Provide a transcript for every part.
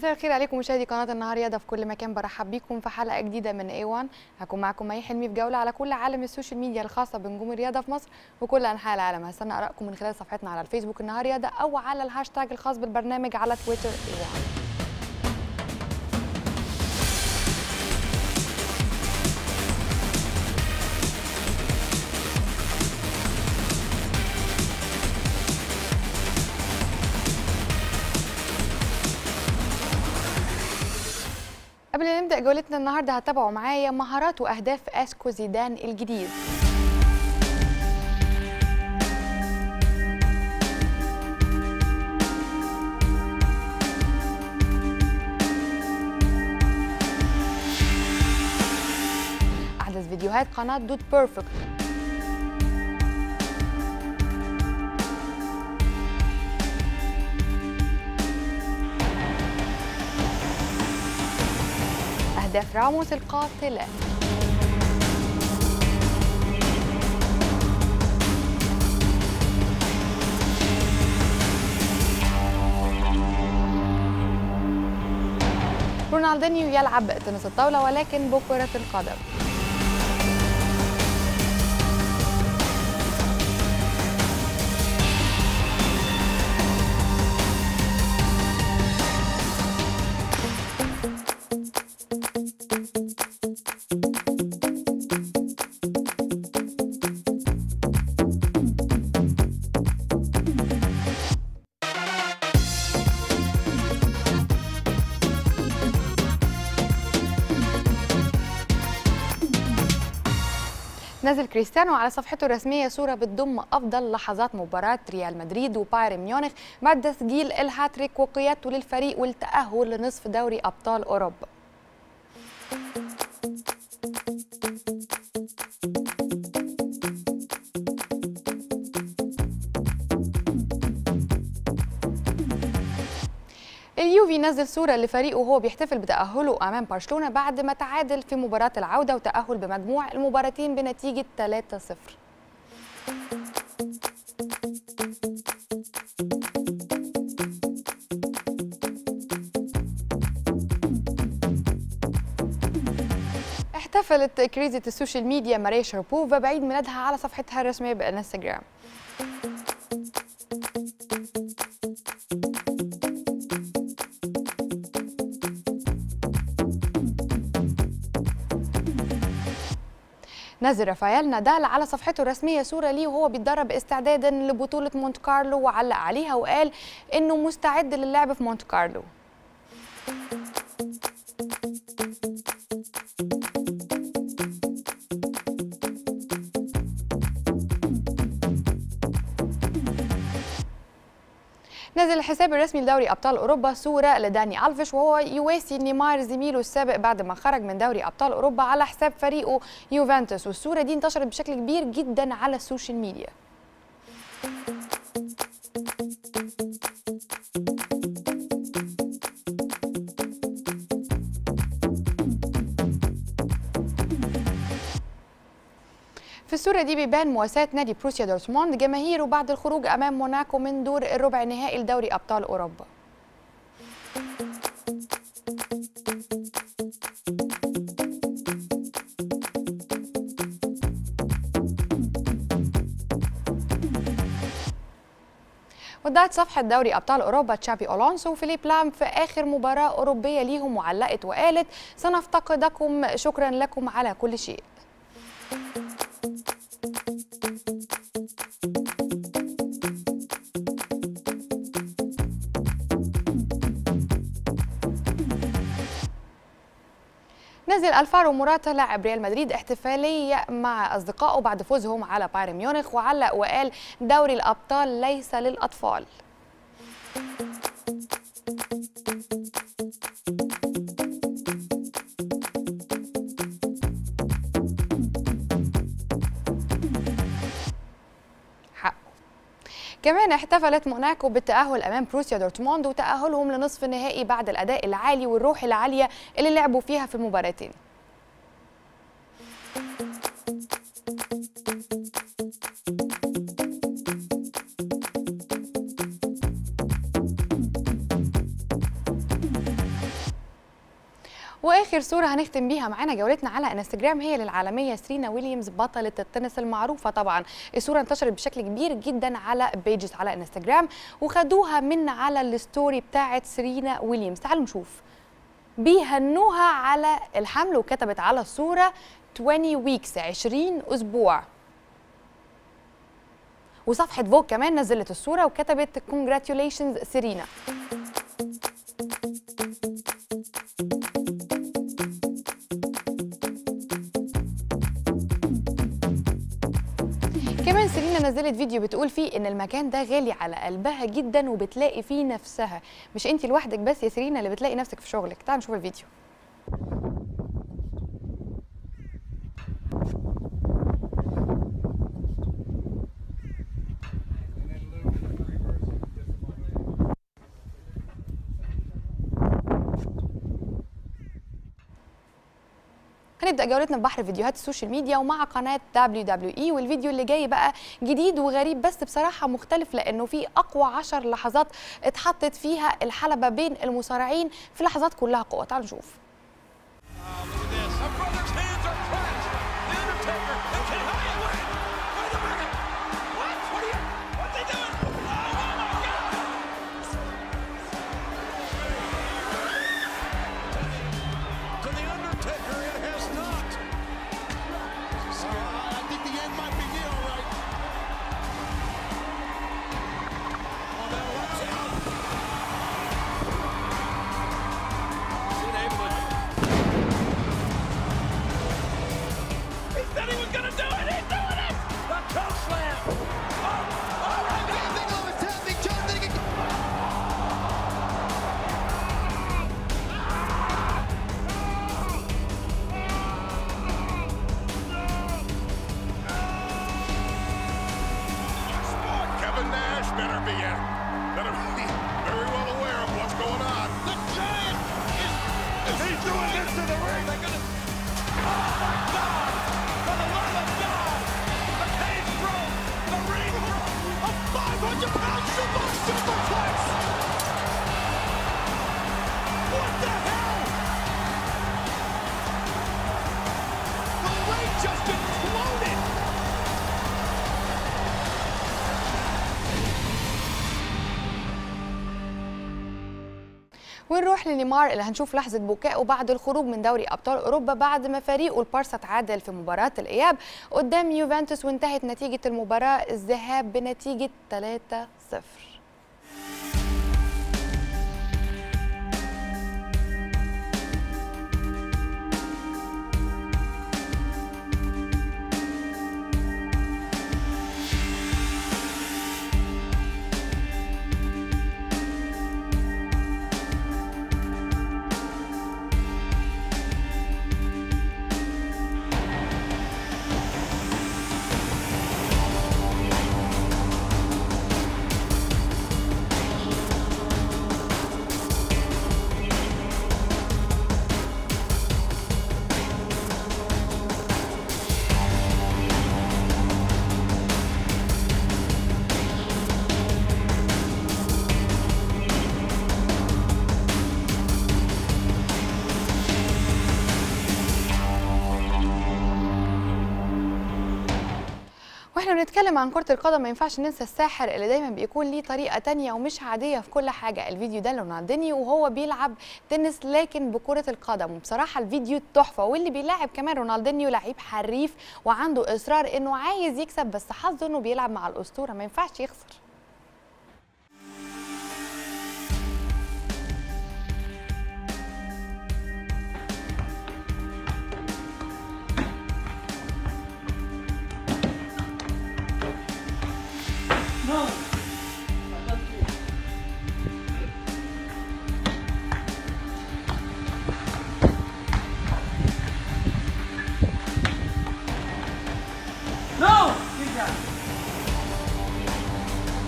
مساء الخير عليكم مشاهدي قناه النهار رياضه في كل مكان برحب بيكم في حلقه جديده من اي 1 هكون معكم مي حلمي في جوله على كل عالم السوشيال ميديا الخاصه بنجوم الرياضه في مصر وكل انحاء العالم هستنى ارائكم من خلال صفحتنا على الفيسبوك النهار رياضه او على الهاشتاج الخاص بالبرنامج على تويتر اي 1 قبل ما نبدا جولتنا النهارده هتابعوا معايا مهارات واهداف اسكو زيدان الجديد احدث فيديوهات قناه دوت بيرفكت أهداف راموس القاتلة رونالدينيو يلعب تنس الطاولة ولكن بكرة القدم نزل كريستيانو على صفحته الرسمية صورة بتضم أفضل لحظات مباراة ريال مدريد وبايرن ميونخ بعد تسجيل الهاتريك وقيادته للفريق والتأهل لنصف دوري أبطال أوروبا اليوفي نزل صورة لفريقه وهو بيحتفل بتأهله أمام برشلونة بعد ما تعادل في مباراة العودة وتأهل بمجموع المباراتين بنتيجة 3-0 احتفلت كريزة السوشيال ميديا ماريا شربوفا بعيد ميلادها على صفحتها الرسمية بالانستغرام نزل رافائيل نادال على صفحته الرسمية صورة ليه وهو بيتدرب استعدادا لبطولة مونت كارلو وعلق عليها وقال إنه مستعد للعب في مونت كارلو نزل الحساب الرسمي لدوري ابطال اوروبا صوره لداني الفيش وهو يواسي نيمار زميله السابق بعد ما خرج من دوري ابطال اوروبا على حساب فريقه يوفنتوس والصوره دي انتشرت بشكل كبير جدا على السوشيال ميديا في الصورة دي بيبان مواساة نادي بروسيا دورتموند جماهيره بعد الخروج أمام موناكو من دور الربع النهائي لدوري أبطال أوروبا ودعت صفحة دوري أبطال أوروبا تشابي أولونسو وفيليب لام في آخر مباراة أوروبية ليهم وعلقت وقالت سنفتقدكم شكرا لكم على كل شيء نزل الفارو موراتا لاعب ريال مدريد احتفاليه مع اصدقائه بعد فوزهم على بايرن ميونخ وعلق وقال دوري الابطال ليس للاطفال حقه كمان احتفلت موناكو بالتأهل أمام بروسيا دورتموند وتأهلهم لنصف النهائي بعد الأداء العالي والروح العالية اللي لعبوا فيها في المباراتين واخر صوره هنختم بيها معانا جولتنا على انستجرام هي للعالميه سيرينا ويليامز بطله التنس المعروفه طبعا الصوره انتشرت بشكل كبير جدا على بيجز على انستجرام وخدوها من على الستوري بتاعه سيرينا ويليامز تعالوا نشوف بيهنوها على الحمل وكتبت على الصوره 20 ويكس 20 اسبوع وصفحه فوق كمان نزلت الصوره وكتبت كونجراتيوليشنز سيرينا كمان سيرينا نزلت فيديو بتقول فيه ان المكان ده غالي على قلبها جدا وبتلاقي فيه نفسها مش انت لوحدك بس يا سيرينا اللي بتلاقي نفسك في شغلك تعالوا نشوف الفيديو هنبدا جولتنا ببحر فيديوهات السوشيال ميديا ومع قناه دبليو دبليو اي والفيديو اللي جاي بقى جديد وغريب بس بصراحه مختلف لانه في اقوى عشر لحظات اتحطت فيها الحلبه بين المصارعين في لحظات كلها قوه تعالوا نشوف Kevin Nash better be in. Better be very well aware of what's going on. The Giant is, is he's doing this to the ring. They're gonna. Oh my God! For the love of God! The cage broke. The ring broke. A 500 pound super superplex. What the hell? The ring just exploded. ونروح لنيمار اللي هنشوف لحظة بكائه بعد الخروج من دوري أبطال أوروبا بعد ما فريقه البارسا تعادل في مباراة الإياب قدام يوفنتوس وانتهت نتيجة المباراة الذهاب بنتيجة 3-0 واحنا بنتكلم عن كرة القدم ما ينفعش ننسى الساحر اللي دايما بيكون ليه طريقة تانية ومش عادية في كل حاجة الفيديو ده لرونالدينيو وهو بيلعب تنس لكن بكرة القدم وبصراحة الفيديو تحفة واللي بيلاعب كمان رونالدينيو لعيب حريف وعنده إصرار إنه عايز يكسب بس حظه إنه بيلعب مع الأسطورة ما ينفعش يخسر No! Good job.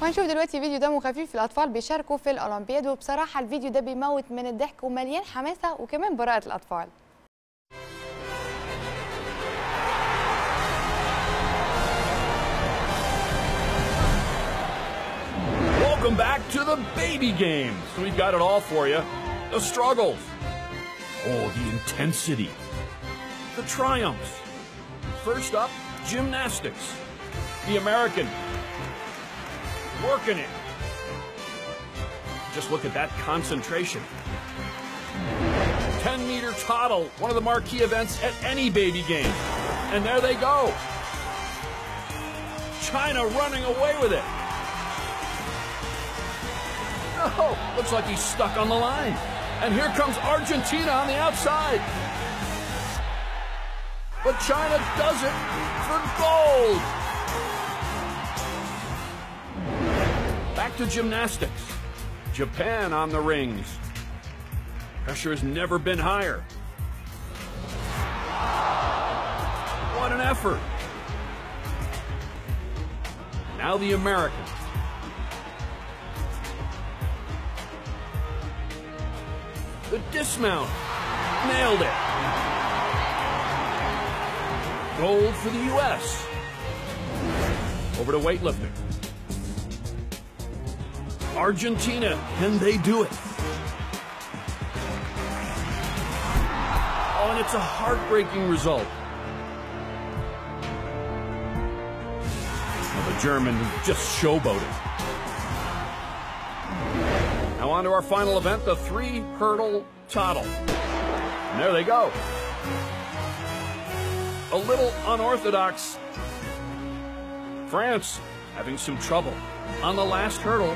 وهنشوف دلوقتي فيديو دمه خفيف الأطفال بيشاركوا في الأولمبياد وبصراحة الفيديو ده بيموت من الضحك ومليان حماسة وكمان براءة الأطفال Welcome back to the baby games. We've got it all for you. The struggles. Oh, the intensity. The triumphs. First up, gymnastics. The American. Working it. Just look at that concentration. 10 meter toddle, one of the marquee events at any baby game. And there they go. China running away with it. Oh, looks like he's stuck on the line. And here comes Argentina on the outside. But China does it for gold. Back to gymnastics. Japan on the rings. Pressure has never been higher. What an effort. Now the Americans. The dismount. Nailed it. Gold for the U.S. Over to weightlifting. Argentina, can they do it? Oh, and it's a heartbreaking result. Well, the German just showboated. Now on to our final event, the three hurdle toddle. And there they go. A little unorthodox. France having some trouble on the last hurdle.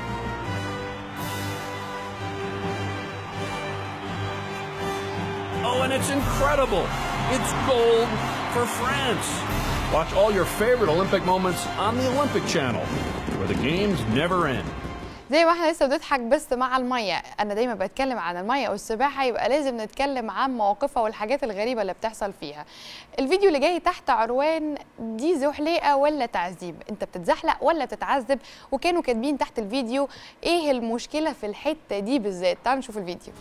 Oh, and it's incredible. It's gold for France. Watch all your favorite Olympic moments on the Olympic Channel, where the games never end. زي ما احنا لسه بنضحك بس مع الميه انا دايما بتكلم عن الميه والسباحه يبقى لازم نتكلم عن مواقفها والحاجات الغريبه اللي بتحصل فيها الفيديو اللي جاي تحت عنوان دي زحليقه ولا تعذيب انت بتتزحلق ولا بتتعذب وكانوا كاتبين تحت الفيديو ايه المشكله في الحته دي بالذات تعالوا نشوف الفيديو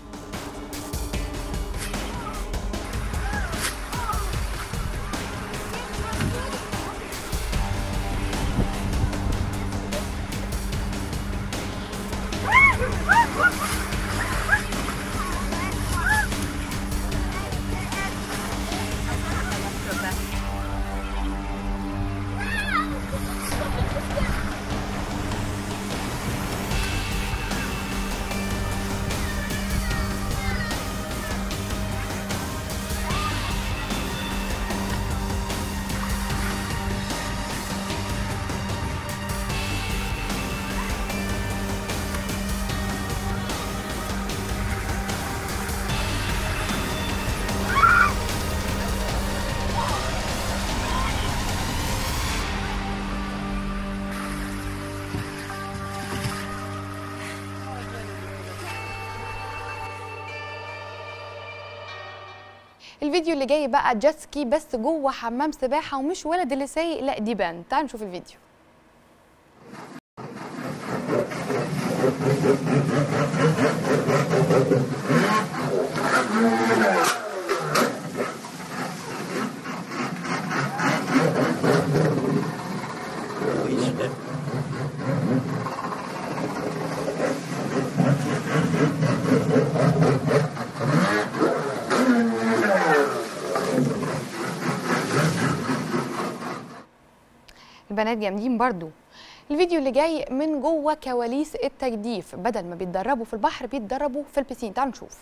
الفيديو اللي جاي بقى جيت سكي بس جوه حمام سباحه ومش ولد اللي سايق لا دي بان تعالوا نشوف الفيديو البنات جامدين برضو الفيديو اللي جاي من جوه كواليس التجديف بدل ما بيتدربوا في البحر بيتدربوا في البسين تعالوا نشوف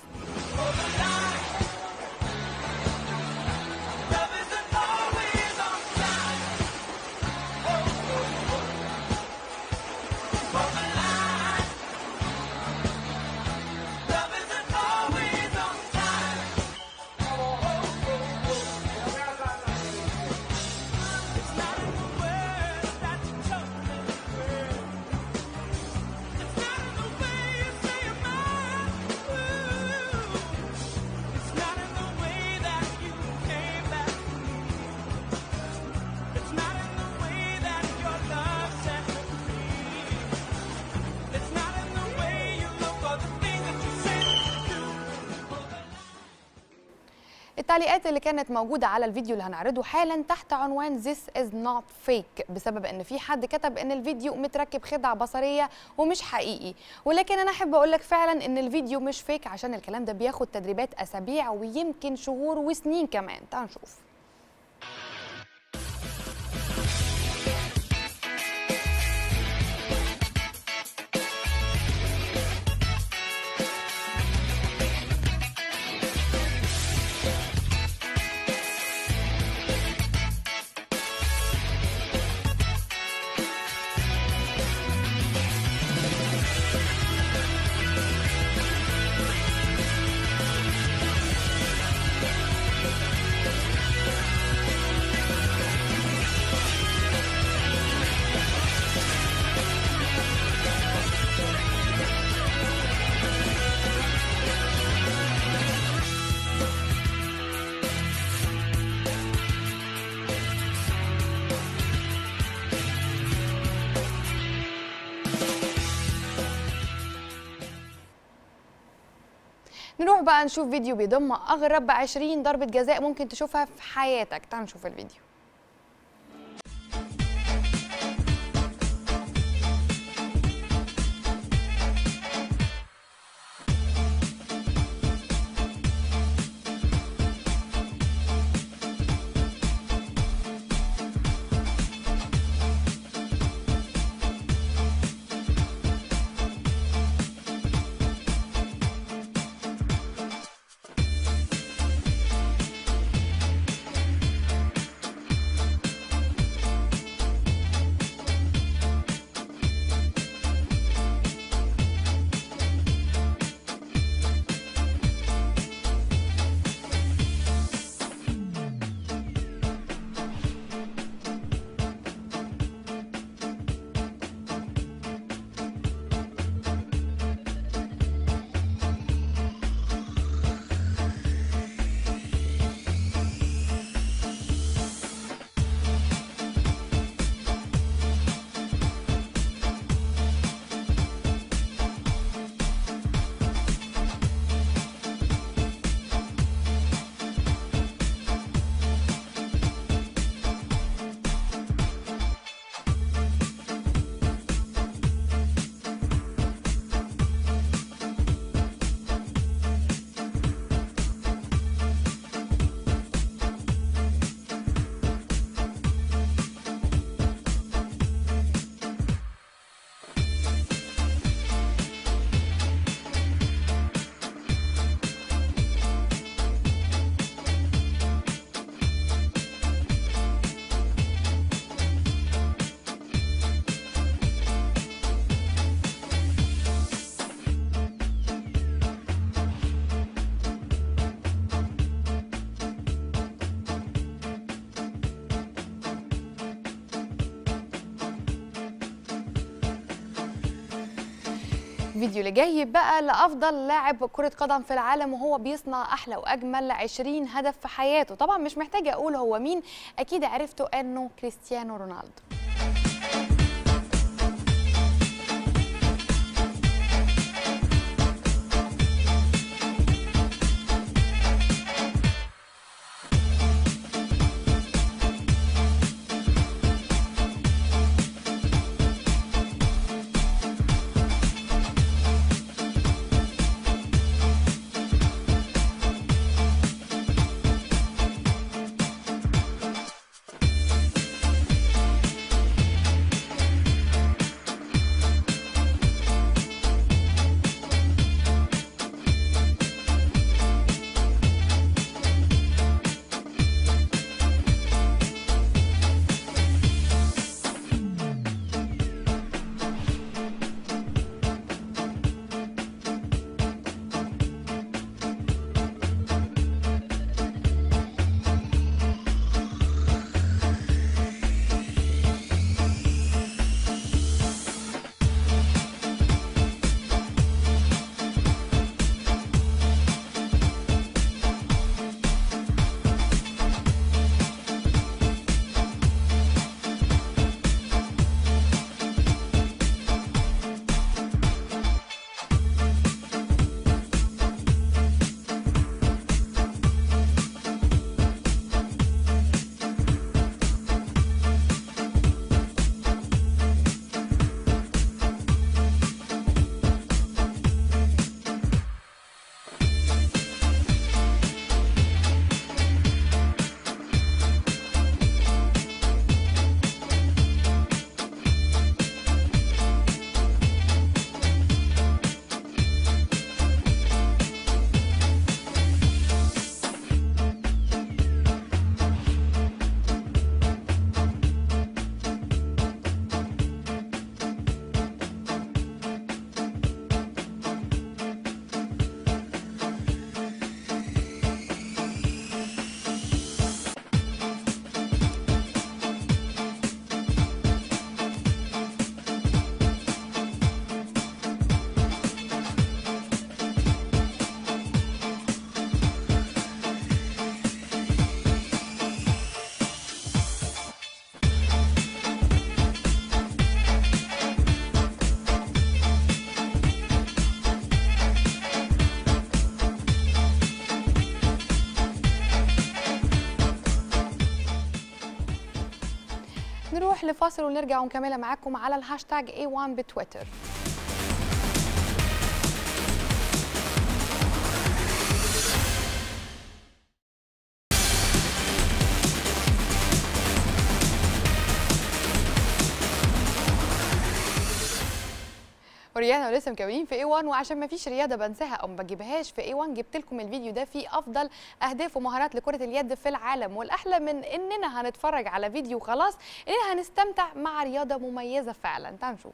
التعليقات اللي كانت موجودة على الفيديو اللي هنعرضه حالا تحت عنوان This is not fake بسبب ان في حد كتب ان الفيديو متركب خدعة بصرية ومش حقيقي ولكن انا احب اقول لك فعلا ان الفيديو مش فيك عشان الكلام ده بياخد تدريبات اسابيع ويمكن شهور وسنين كمان تعال نشوف نروح بقى نشوف فيديو بيضم اغرب 20 ضربة جزاء ممكن تشوفها في حياتك تعال نشوف الفيديو الفيديو اللي جاي بقى لافضل لاعب كره قدم في العالم وهو بيصنع احلى واجمل 20 هدف في حياته طبعا مش محتاجه اقول هو مين اكيد عرفتوا انه كريستيانو رونالدو نروح لفاصل ونرجع ونكملها معاكم على الهاشتاج A1 بتويتر ورجعنا ولسه مكملين في A1 وعشان ما فيش رياضه بنساها او ما بجيبهاش في A1 جبت لكم الفيديو ده فيه افضل اهداف ومهارات لكره اليد في العالم والاحلى من اننا هنتفرج على فيديو خلاص اننا هنستمتع مع رياضه مميزه فعلا تعالوا نشوف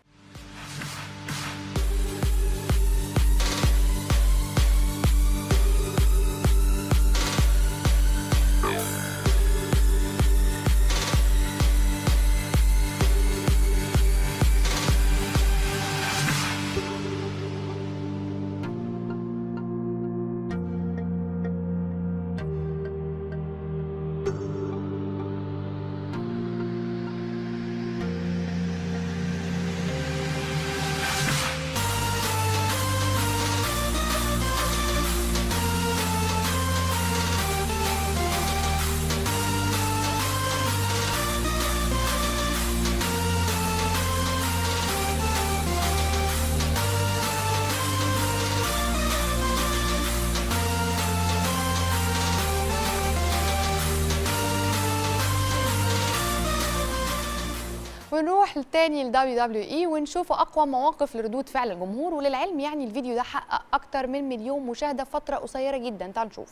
ونروح تاني ل WWE ونشوف اقوى مواقف لردود فعل الجمهور وللعلم يعني الفيديو ده حقق اكتر من مليون مشاهده في فتره قصيره جدا تعالوا نشوف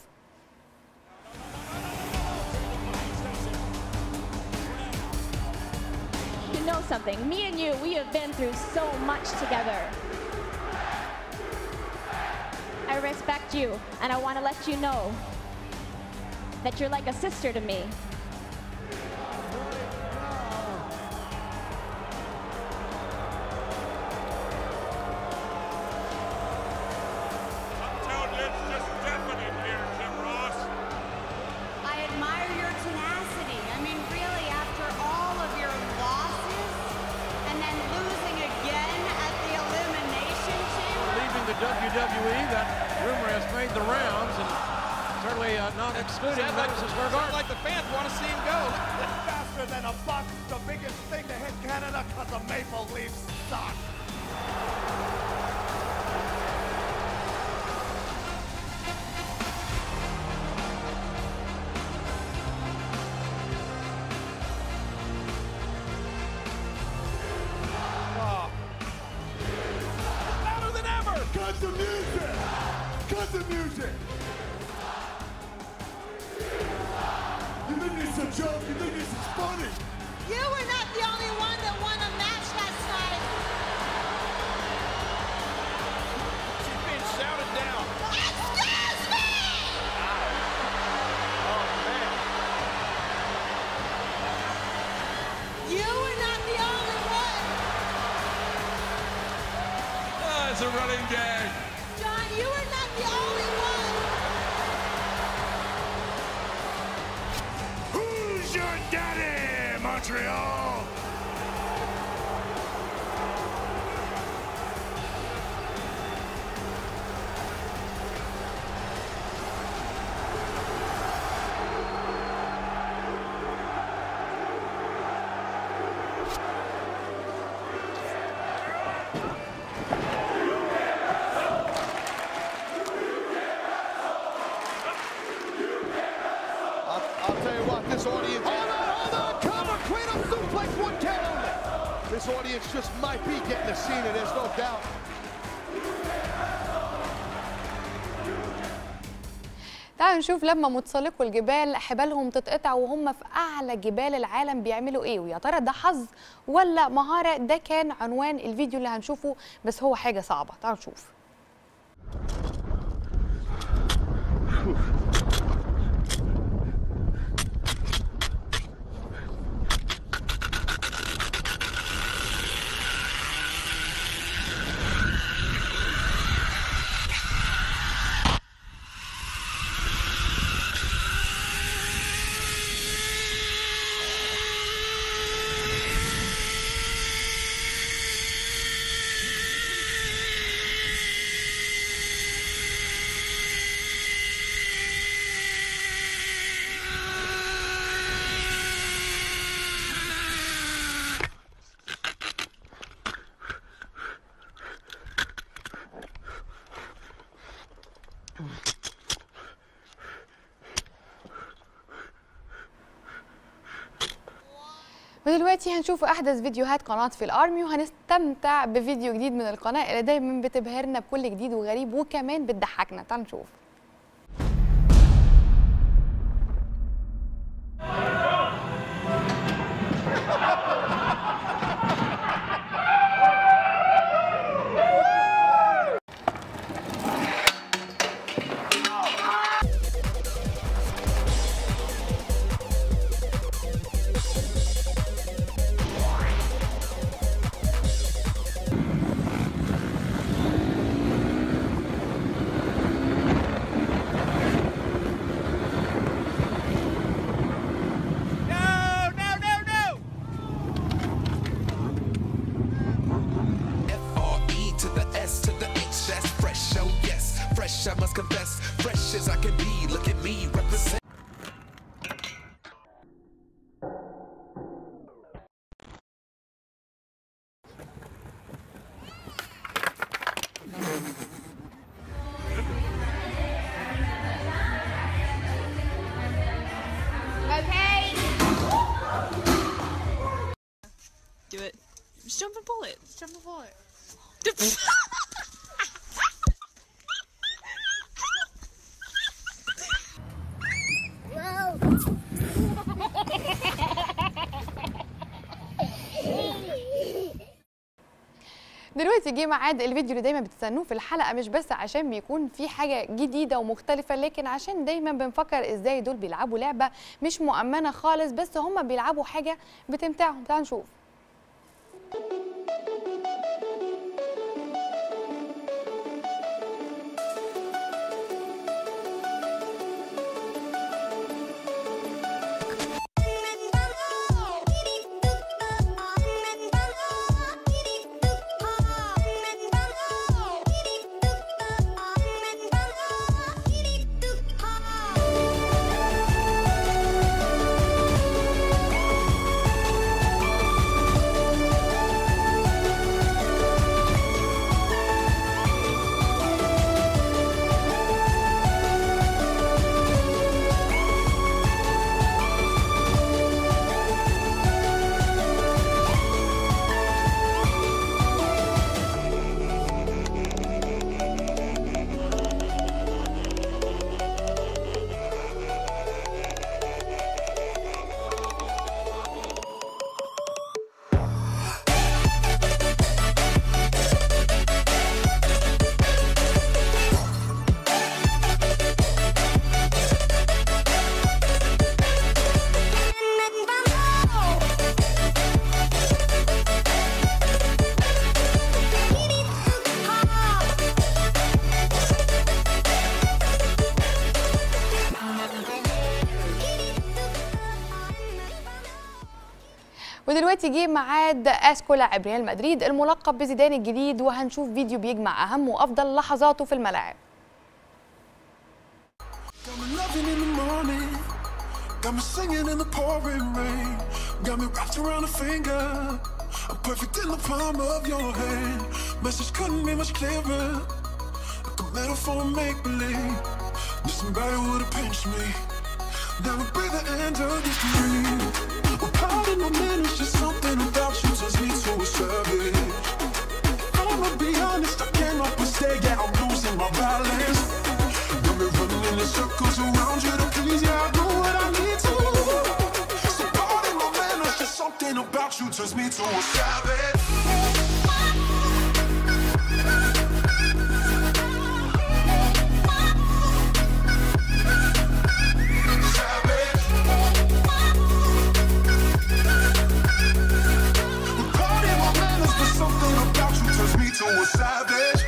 You know something? Me and you, we have been through so much together. I respect you, and I want to let you know that you're like a sister to me. I'm telling you, it's just deafening here, Jim Ross. I admire your tenacity. I mean, really, after all of your losses and then losing again at the Elimination Chamber. leaving the WWE. That rumor has made the rounds, and certainly uh, not excluding Madison Square Garden. like the fans want to see him go. faster than a buck. The biggest thing to hit Canada because the Maple Leafs suck. Louder than ever. Cut the music! Cut the music! You think this is a joke? You think this is funny? You were not the only one that won a match last night. She's being shouted down. Excuse me! Oh, man. You were not the only one. Oh, it's a running gag. John, you were not the only one. Who's your daddy, Montreal? I'll, I'll tell you what, this audience. Hold on, hold on! Cover, Cradle suplex, one count only. This audience just might be getting a scene, and there's no doubt. تعالوا نشوف لما متسلقوا الجبال حبالهم تتقطع وهم في اعلى جبال العالم بيعملوا ايه ويا ترى ده حظ ولا مهاره ده كان عنوان الفيديو اللي هنشوفه بس هو حاجه صعبه تعالوا نشوف ودلوقتي هنشوف احدث فيديوهات قناه في الارمي وهنستمتع بفيديو جديد من القناه اللي دايما بتبهرنا بكل جديد وغريب وكمان بتضحكنا تعالوا نشوف F-R-E to the S to the H, that's fresh, oh yes. Fresh, I must confess. Fresh as I can be, look at me, represent. Okay. Do it. Just jump and pull it. Just jump and pull it. دلوقتي جه ميعاد الفيديو اللي دايما بتستنوه في الحلقه مش بس عشان بيكون في حاجه جديده ومختلفه لكن عشان دايما بنفكر ازاي دول بيلعبوا لعبه مش مؤمنه خالص بس هم بيلعبوا حاجه بتمتعهم تعالوا نشوف ودلوقتي جه ميعاد اسكو لاعب ريال مدريد الملقب بزيدان الجديد وهنشوف فيديو بيجمع اهم وافضل لحظاته في الملاعب Got me loving in the morning. Got me singing in the pouring rain. Got me wrapped around a finger. I'm perfect in the palm of your hand. Message couldn't be much clearer. Like a metaphor make believe. Knew somebody would've pinched me. That would be the end of this dream. Well, pardon my man, it's just something about you turns me to a savage. I'ma be honest, I can't help but stay. Yeah, I'm losing my balance. Got me running in the circles around you to please. Yeah, I do what I need to. So pardon my man, it's just something about you turns me to a savage. Pardon my manners, but something about you turns me to a savage.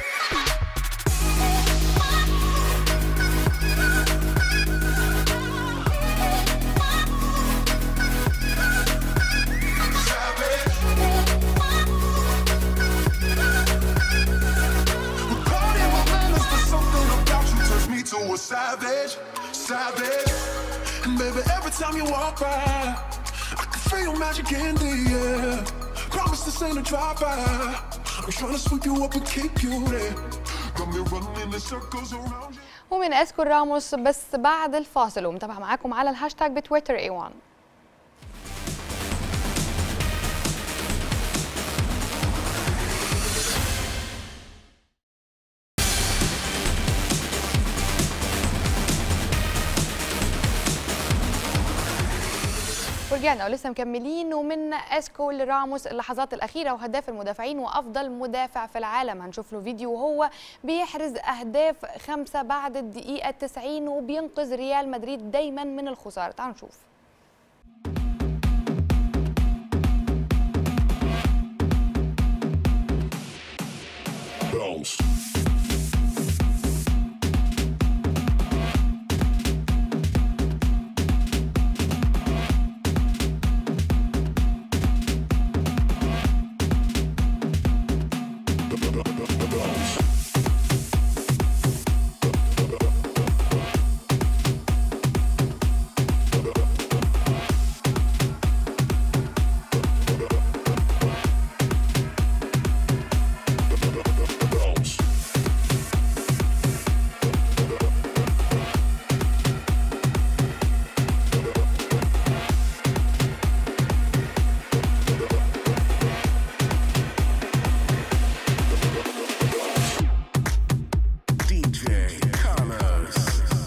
Pardon my manners, but something about you turns me to a savage, savage. And baby, every time you walk by, I can feel your magic in the air. Promise this ain't a drive-by. I'm trying to sweep you up and keep you there. Got me running in the circles around you. ومن اسكو راموس بس بعد الفاصل ومتابعه معاكم على الهاشتاج بتويتر اي 1 ورجعنا ولسه مكملين ومن اسكو لراموس اللحظات الاخيره وهداف المدافعين وافضل مدافع في العالم هنشوف له فيديو وهو بيحرز اهداف خمسه بعد الدقيقه 90 وبينقذ ريال مدريد دايما من الخساره تعالوا نشوف Bounce. DJ Carlos.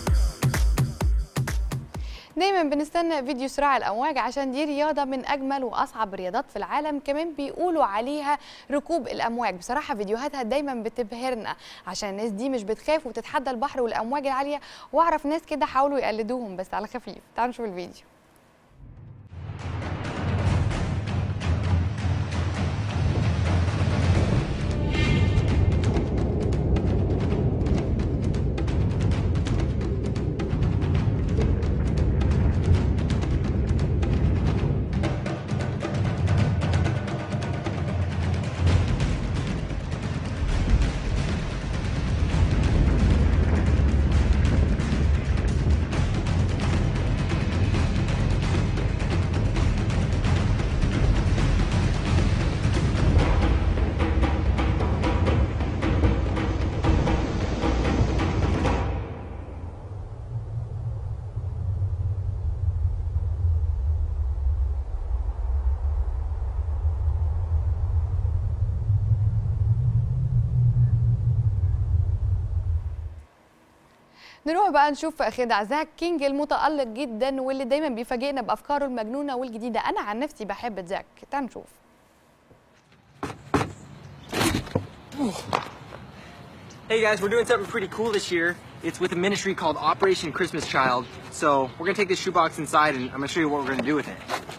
دايما بنستنى فيديو صراع الامواج عشان دي رياضه من اجمل واصعب الرياضات في العالم كمان بيقولوا عليها ركوب الامواج بصراحه فيديوهاتها دايما بتبهرنا عشان الناس دي مش بتخاف وتتحدى البحر والامواج العاليه واعرف ناس كده حاولوا يقلدوهم بس على خفيف تعالوا نشوف الفيديو نروح بقى نشوف خدع زاك كينج المتألق جدا واللي دايما بيفاجئنا بأفكاره المجنونة والجديدة أنا عن نفسي بحب زاك تعال نشوف Hey guys, we're doing something pretty cool this year. It's with a ministry called Operation Christmas Child. So we're gonna take this shoebox inside and I'm gonna show you what we're gonna do with it.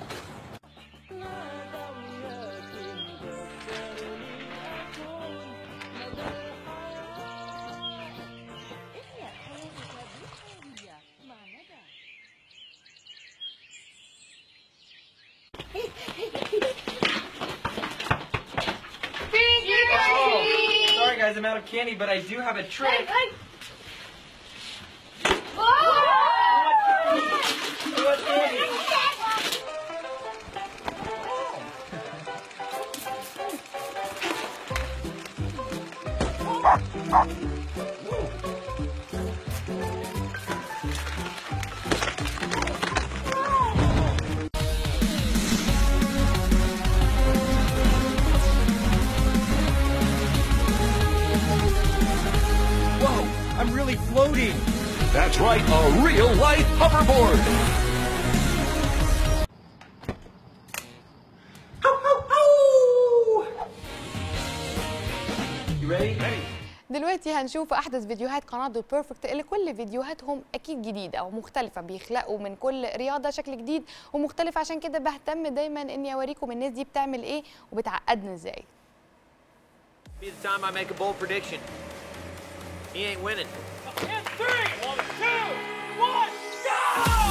Oh, sorry guys, I'm out of candy, but I do have a trick. What candy? Whoa, I'm really floating. That's right, a real life hoverboard. You ready? Ready. دلوقتي هنشوف احدث فيديوهات قناه دول بيرفكت اللي كل فيديوهاتهم اكيد جديده او مختلفه بيخلقوا من كل رياضه شكل جديد ومختلف عشان كده بهتم دايما اني اوريكم الناس دي بتعمل ايه وبتعقدنا ازاي Be the time I make a bold prediction. He ain't winning. In three, two, one, go!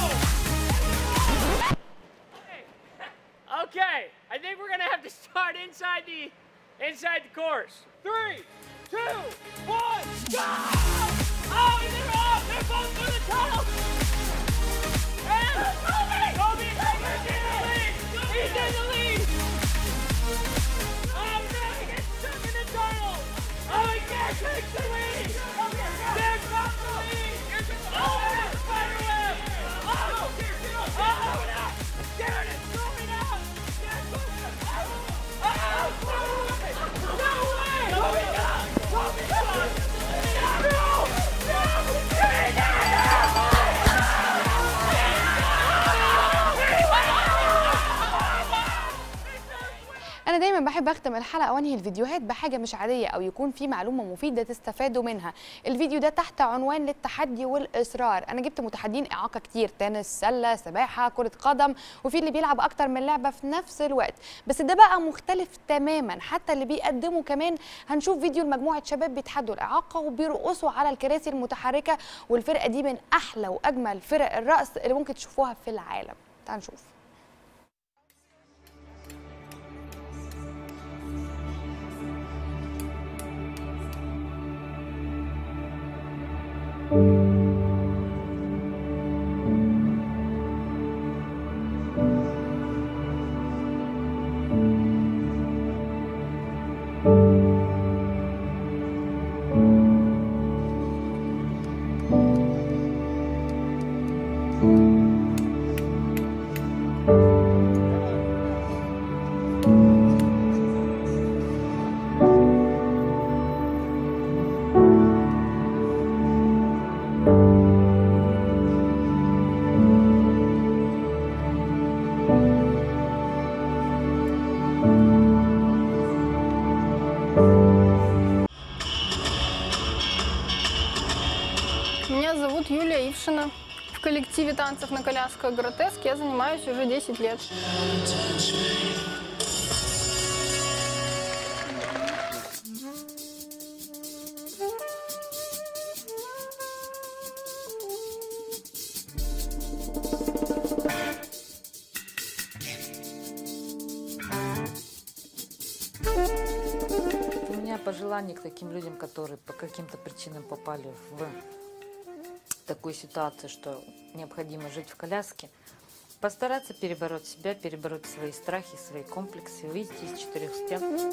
Okay, I think we're gonna have to start inside the inside the course. Three, two, one, go! Oh, they're off! They're both through the tunnel! And Kobe! Kobe! He's in the lead! He's in the lead! Oh no, he gets stuck in the tunnel! Oh, he can't take the lead! There's not the lead! Oh, there's Spiderweb! Oh, oh, no! Darren is going out! Oh, no way! Oh my God! Oh my God! No! No! دايما بحب اختم الحلقه وانهي الفيديوهات بحاجه مش عاديه او يكون في معلومه مفيده تستفادوا منها الفيديو ده تحت عنوان للتحدي والاصرار انا جبت متحدين اعاقه كتير تنس سله سباحه كره قدم وفي اللي بيلعب اكتر من لعبه في نفس الوقت بس ده بقى مختلف تماما حتى اللي بيقدموا كمان هنشوف فيديو لمجموعه شباب بيتحدوا الاعاقه وبيرقصوا على الكراسي المتحركه والفرقه دي من احلى واجمل فرق الرقص اللي ممكن تشوفوها في العالم تعالوا نشوف Меня зовут Юлия Ившина. В коллективе танцев на колясках «Гротеск» я занимаюсь уже 10 лет. У меня пожелание к таким людям, которые по каким-то причинам попали в такую ситуацию, что необходимо жить в коляске, постараться перебороть себя, перебороть свои страхи, свои комплексы, выйти из четырех стен.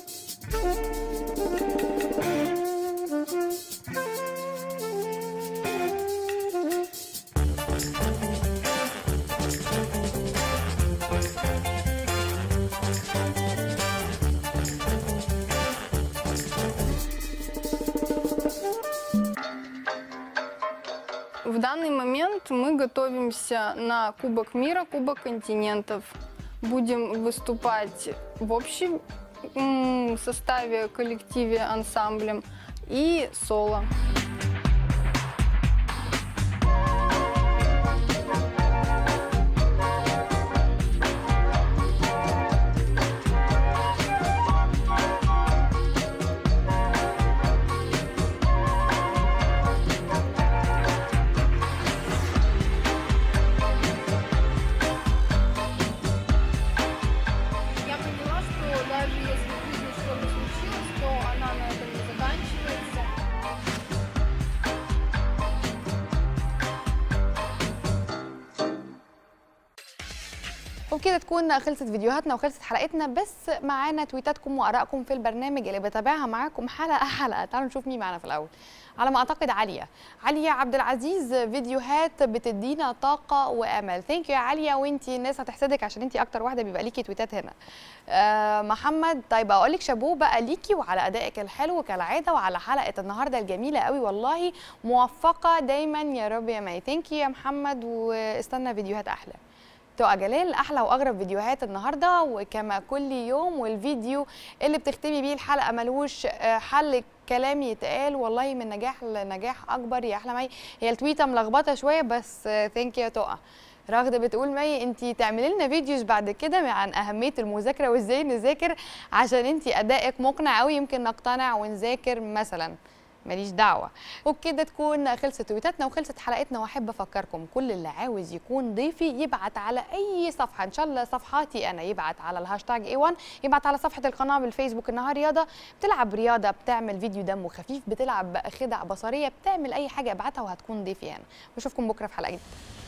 В данный момент мы готовимся на Кубок мира, Кубок континентов. Будем выступать в общем м, составе, коллективе, ансамблем и соло. Я поняла, что даже если в жизни что-то случилось, то она на этом не заканчивается. وبكده تكون خلصت فيديوهاتنا وخلصت حلقتنا بس معانا تويتاتكم وارائكم في البرنامج اللي بتابعها معاكم حلقه حلقه تعالوا نشوف مين معانا في الاول على ما اعتقد عليا عليا عبد العزيز فيديوهات بتدينا طاقه وامل ثانك يو يا عليا وانتي الناس هتحسدك عشان انتي اكتر واحده بيبقى ليكي تويتات هنا آه محمد طيب اقول لك شابوه بقى ليكي وعلى ادائك الحلو كالعاده وعلى حلقه النهارده الجميله قوي والله موفقه دايما يا رب يا مي ثانك يو يا محمد واستنى فيديوهات احلى تقى جلال احلى واغرب فيديوهات النهارده وكما كل يوم والفيديو اللي بتختمي بيه الحلقه ملوش آه، حل كلام يتقال والله من نجاح لنجاح اكبر يا احلى مي هي التويته ملخبطه شويه بس ثانك يو تقى راغده بتقول مي انت تعملي لنا فيديوز بعد كده عن اهميه المذاكره وازاي نذاكر عشان انت ادائك مقنع قوي يمكن نقتنع ونذاكر مثلا ماليش دعوه وبكده تكون خلصت تويتاتنا وخلصت حلقتنا واحب افكركم كل اللي عاوز يكون ضيفي يبعت على اي صفحه ان شاء الله صفحاتي انا يبعت على الهاشتاج اي 1 يبعت على صفحه القناه بالفيسبوك النهار رياضه بتلعب رياضه بتعمل فيديو دمه خفيف بتلعب خدع بصريه بتعمل اي حاجه ابعتها وهتكون ضيفي انا واشوفكم بكره في حلقه جديده